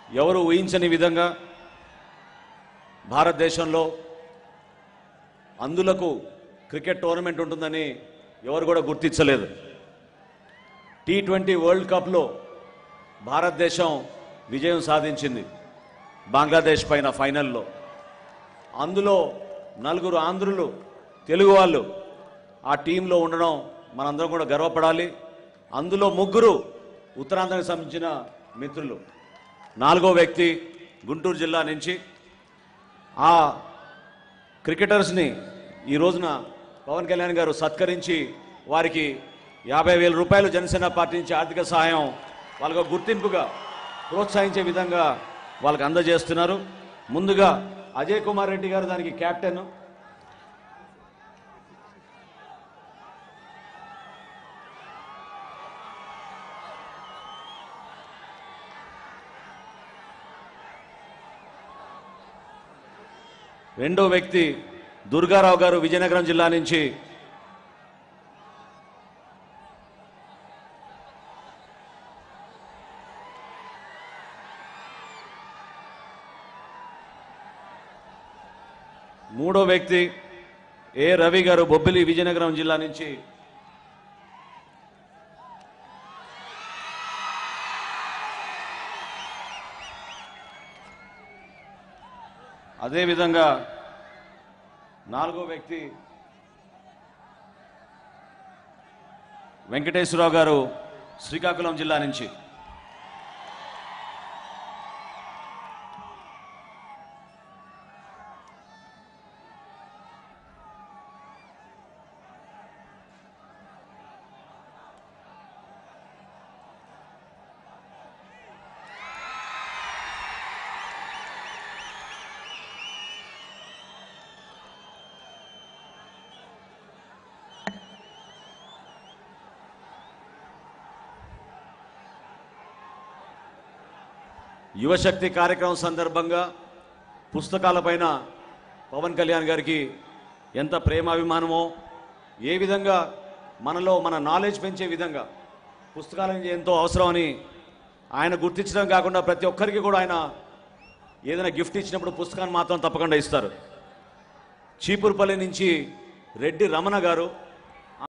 ఎవరు ఊహించని విధంగా భారతదేశంలో అందులకు క్రికెట్ టోర్నమెంట్ ఉంటుందని ఎవరు కూడా గుర్తించలేదు టీ ట్వంటీ వరల్డ్ కప్లో భారతదేశం విజయం సాధించింది బంగ్లాదేశ్ పైన ఫైనల్లో అందులో నలుగురు ఆంధ్రులు తెలుగు వాళ్ళు ఆ టీంలో ఉండడం మనందరం కూడా గర్వపడాలి అందులో ముగ్గురు ఉత్తరాంధ్రకు సంబంధించిన మిత్రులు నాలుగో వ్యక్తి గుంటూరు జిల్లా నుంచి ఆ క్రికెటర్స్ని ఈ రోజున పవన్ కళ్యాణ్ గారు సత్కరించి వారికి యాభై వేల రూపాయలు జనసేన పార్టీ నుంచి ఆర్థిక సహాయం వాళ్ళకు గుర్తింపుగా ప్రోత్సహించే విధంగా వాళ్ళకి అందజేస్తున్నారు ముందుగా అజయ్ కుమార్ రెడ్డి గారు దానికి కెప్టెన్ రెండో వ్యక్తి దుర్గారావు గారు విజయనగరం జిల్లా నుంచి మూడో వ్యక్తి ఏ రవి గారు బొబ్బిలి విజయనగరం జిల్లా నుంచి అదేవిధంగా నాలుగో వ్యక్తి వెంకటేశ్వరరావు గారు శ్రీకాకుళం జిల్లా నుంచి యువశక్తి కార్యక్రమం సందర్భంగా పుస్తకాలపైన పవన్ కళ్యాణ్ గారికి ఎంత ప్రేమాభిమానమో ఏ విధంగా మనలో మన నాలెడ్జ్ పెంచే విధంగా పుస్తకాలు ఎంతో అవసరమని ఆయన గుర్తించడం కాకుండా ప్రతి ఒక్కరికి కూడా ఆయన ఏదైనా గిఫ్ట్ ఇచ్చినప్పుడు పుస్తకాన్ని మాత్రం తప్పకుండా ఇస్తారు చీపురుపల్లి నుంచి రెడ్డి రమణ గారు